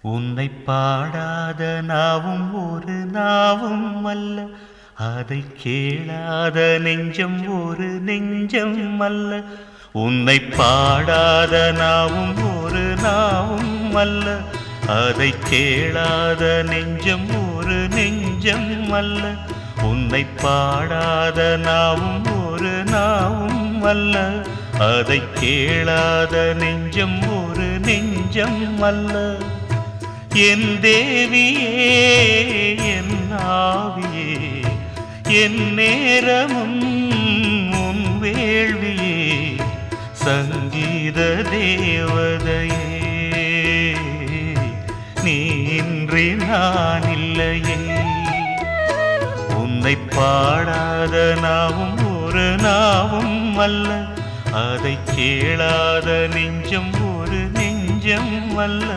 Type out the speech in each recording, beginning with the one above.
உன்னை பாடாத நாவும் ஒரு நாவும் அல்ல அதை கேளாத நெஞ்சம் ஒரு நெஞ்சம் அல்ல உன்னை பாடாத நாவும் ஒரு நாவும் அல்ல அதை கேளாத நெஞ்சம் ஒரு நெஞ்சம் அல்ல உன்னை பாடாத நாவும் ஒரு நாவும் அல்ல அதை கேளாத நெஞ்சம் ஒரு நெஞ்சம் அல்ல என் தேவியே என் ஆவியே என் நேரமும் உன் வேள்வியே சங்கீத தேவதையே நீ இன்றி நான் இல்லையே உன்னை பாடாத நாவும் ஒரு நாவும் அல்ல அதை கேளாத நெஞ்சம் ஒரு நெஞ்சம் அல்ல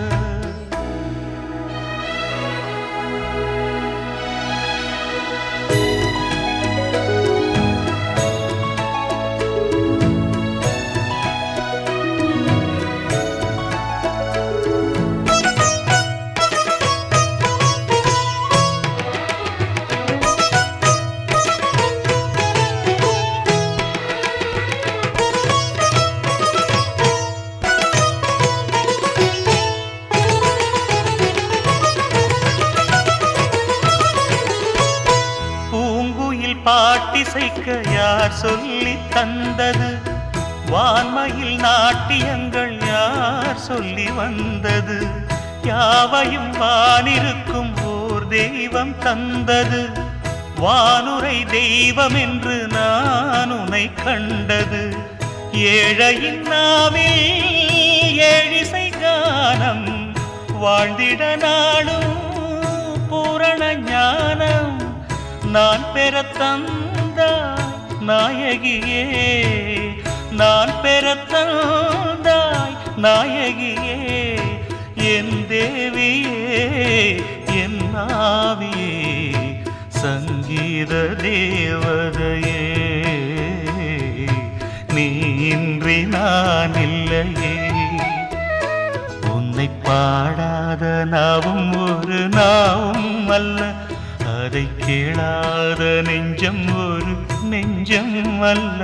பூங்குயில் பாட்டிசைக்க யார் சொல்லி தந்தது வான்மையில் நாட்டியங்கள் யார் சொல்லி வந்தது யாவையும் வானிருக்கும் ஓர் தெய்வம் தந்தது வானுரை தெய்வம் என்று நான் உனை கண்டது ஏழையின் நாவில் ஏழிசை கானம் வாழ்ந்திட நாளும் பூரண ஞானம் நான் பெற தந்தாய் நாயகியே நான் பெற தந்தாய் நாயகியே என் தேவியே என் ஆவியே சங்கீத தேவதையே நீ இன்றி நான் இல்லையே உன்னை பாடாத நாவும் ஒரு நாவும் அல்ல அதை கேளாத நெஞ்சம் ஒரு நெஞ்சம் அல்ல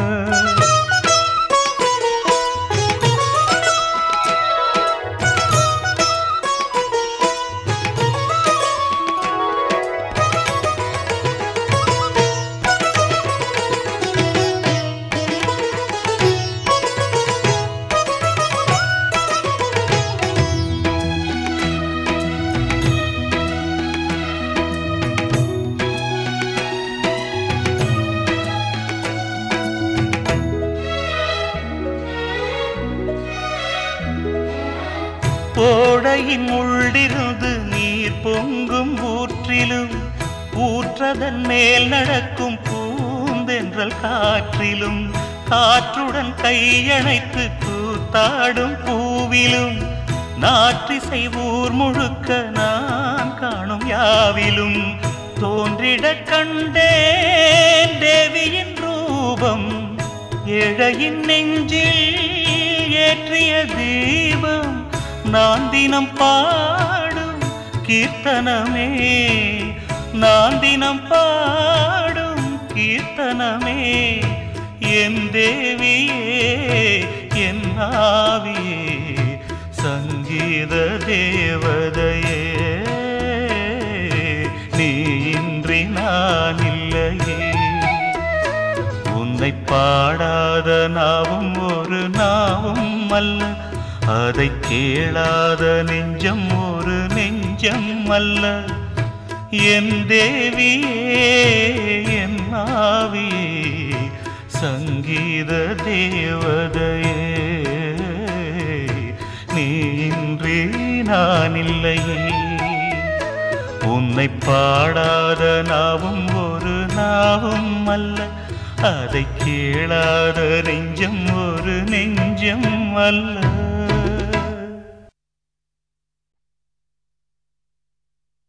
ஓடையின் உள்ளிருந்து நீர் பொங்கும் ஊற்றிலும் ஊற்றதன் மேல் நடக்கும் பூந்தென்றல் காற்றிலும் காற்றுடன் கையணைத்து கூத்தாடும் பூவிலும் நாற்றிசை ஊர் முழுக்க நான் காணும் யாவிலும் தோன்றிட கண்டேன் தேவியின் ரூபம் ஏழையின் நெஞ்சில் ஏற்றிய தீபம் நான் தினம் பாடும் கீர்த்தனமே நான் தினம் பாடும் கீர்த்தனமே என் தேவியே என் ஆவியே சங்கீத தேவதையே நீ இன்றி நான் இல்லையே உன்னை பாடாத நாவும் ஒரு நாவும் அல்ல அதை கேளாத நெஞ்சம் ஒரு நெஞ்சம் அல்ல என் தேவியே என் ஆவியே சங்கீத தேவதையே நீ இன்றி நான் இல்லையே உன்னை பாடாத நாவும் ஒரு நாவும் அல்ல அதை கேளாத நெஞ்சம் ஒரு நெஞ்சம் அல்ல